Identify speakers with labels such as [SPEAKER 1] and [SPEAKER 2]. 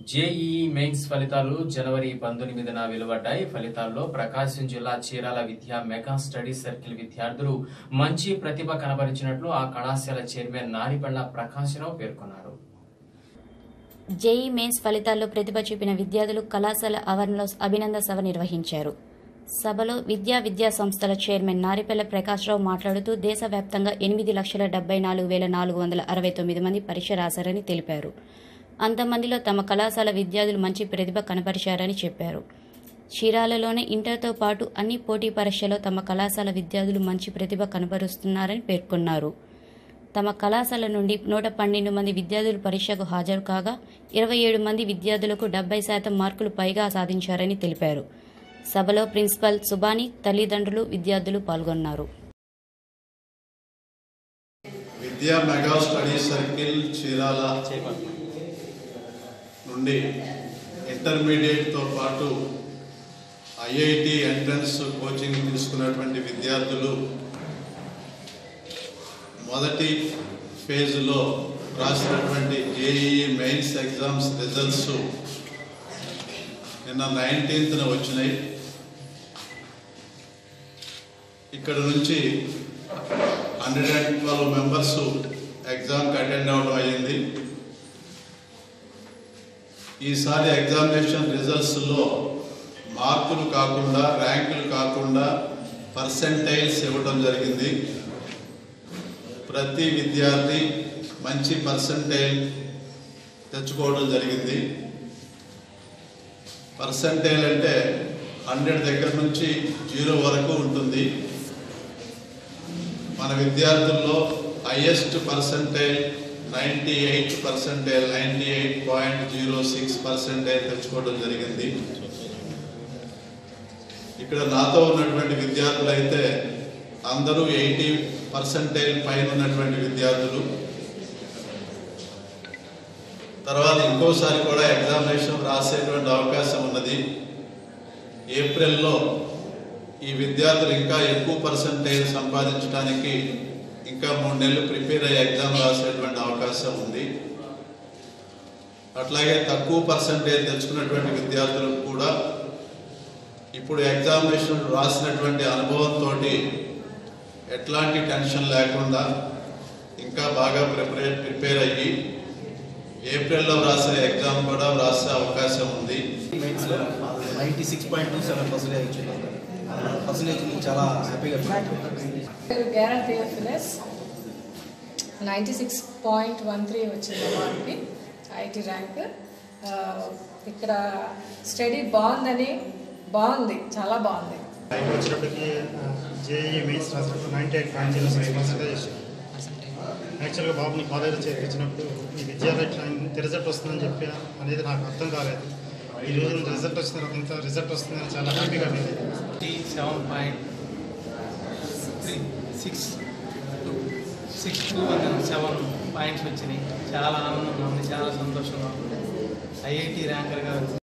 [SPEAKER 1] JEE mains ఫలితాలు జనవరి పంతొమ్మిదిన వెలువడ్డాయి ఫలితాల్లో ప్రకాశం జిల్లా చీరాల విద్యా మెగా స్టడీ సర్కిల్ విద్యార్థులు మంచి ప్రతిభ కనబరిచినట్లు ఆ కళాశాల చైర్మన్ నారిపళ్ల ప్రకాశరావు పేర్కొన్నారు
[SPEAKER 2] జేఈ మెయిన్స్ ఫలితాల్లో ప్రతిభ చూపిన విద్యార్థులు కళాశాల ఆవరణలో అభినందన సభ నిర్వహించారు సభలో విద్యా విద్యా సంస్థల చైర్మన్ నారిపల్లె ప్రకాశ్రావు మాట్లాడుతూ దేశవ్యాప్తంగా ఎనిమిది లక్షల డెబ్బై నాలుగు వేల నాలుగు వందల అరవై తొమ్మిది మంది పరీక్ష రాశారని తెలిపారు అంతమందిలో తమ కళాశాల విద్యార్థులు మంచి ప్రతిభ కనపరిచారని చెప్పారు చీరాలలోనే ఇంటర్తో పాటు అన్ని పోటీ పరీక్షల్లో తమ కళాశాల విద్యార్థులు మంచి ప్రతిభ కనబరుస్తున్నారని పేర్కొన్నారు తమ కళాశాల నుండి నూట పన్నెండు మంది విద్యార్థులు పరీక్షకు హాజరు కాగా ఇరవై ఏడు మంది విద్యార్థులకు డెబ్బై శాతం మార్కులు పైగా సాధించారని తెలిపారు సభలో ప్రిన్సిపల్ సుబాని తల్లిదండ్రులు విద్యార్థులు పాల్గొన్నారు
[SPEAKER 3] విద్యా మెగా స్టడీ సర్కిల్ చీరాల నుండి ఇంటర్మీడియట్తో పాటు ఐఐటి ఎంట్రన్స్ కోచింగ్ తీసుకున్నటువంటి విద్యార్థులు మొదటి ఫేజ్లో రాసినటువంటి జేఈఈ మెయిన్స్ ఎగ్జామ్స్ రిజల్ట్స్ నిన్న నైన్టీన్త్న వచ్చినాయి ఇక్కడ నుంచి హండ్రెడ్ అండ్ ట్వెల్వ్ మెంబర్స్ ఎగ్జామ్కి అటెండ్ అవ్వడం అయ్యింది ఈసారి ఎగ్జామినేషన్ రిజల్ట్స్లో మార్కులు కాకుండా ర్యాంకులు కాకుండా పర్సెంటైల్స్ ఇవ్వడం జరిగింది ప్రతి విద్యార్థి మంచి పర్సెంటైల్ తెచ్చుకోవడం జరిగింది పర్సెంటైల్ అంటే హండ్రెడ్ దగ్గర నుంచి జీరో వరకు ఉంటుంది మన విద్యార్థుల్లో highest percentile ninety eight percentile ninety eight point zero six percentile తెచ్చుకోవడం జరిగింది ఇక్కడ నాతో ఉన్నటువంటి విద్యార్థులు అయితే అందరూ ఎయిటీ పర్సెంటైల్ పైన ఉన్నటువంటి విద్యార్థులు తర్వాత ఇంకోసారి కూడా ఎగ్జామినేషన్ రాసేటువంటి అవకాశం ఉన్నది ఏప్రిల్లో ఈ విద్యార్థులు ఇంకా ఎక్కువ పర్సంటేజ్ సంపాదించడానికి ఇంకా మూడు నెలలు ప్రిపేర్ అయ్యే ఎగ్జామ్ రాసేటువంటి అవకాశం ఉంది అట్లాగే తక్కువ పర్సంటేజ్ తెచ్చుకున్నటువంటి విద్యార్థులకు కూడా ఇప్పుడు ఎగ్జామినేషన్ రాసినటువంటి అనుభవంతో ఎట్లాంటి టెన్షన్ లేకుండా ఇంకా బాగా ప్రిపేర్ ప్రిపేర్ అయ్యి ఏప్రిల్లో రాసే ఎగ్జామ్ కూడా రాసే అవకాశం ఉంది
[SPEAKER 4] మెయిన్స్లో ninety six point two seven percentage వచ్చింది పర్సెంటేజ్ చాలా హ్యాపీగా ఫీల్
[SPEAKER 5] గ్యారంటీ ఆఫ్ ఫినెస్ ninety six point one three వచ్చింది వారికి ఐటీ ర్యాంక్ ఆ, ఇక్కడ స్టడీ బాగుందని బాగుంది చాలా బాగుంది
[SPEAKER 6] పైకి వచ్చేటప్పటికి జేఈ మెయిన్స్ రాసినప్పుడు ninety eight point zero six percentage యాక్చువల్గా బాబుని కాలేజీలో చేర్పించినప్పుడు ఈ విద్యార్థి ఇట్లా ఇంత రిజల్ట్ వస్తుందని చెప్పి అనేది నాకు అర్థం కాలేదు ఈ రోజు రిజల్ట్ వచ్చిన తర్వాత ఇంత రిజల్ట్ వస్తుందని చాలా హ్యాపీగా ఫీల్ అయ్యాను
[SPEAKER 7] seven point three six two six two seven points వచ్చినాయి చాలా ఆనందంగా ఉంది చాలా సంతోషంగా ఉంది ఐఐటి ర్యాంకర్గా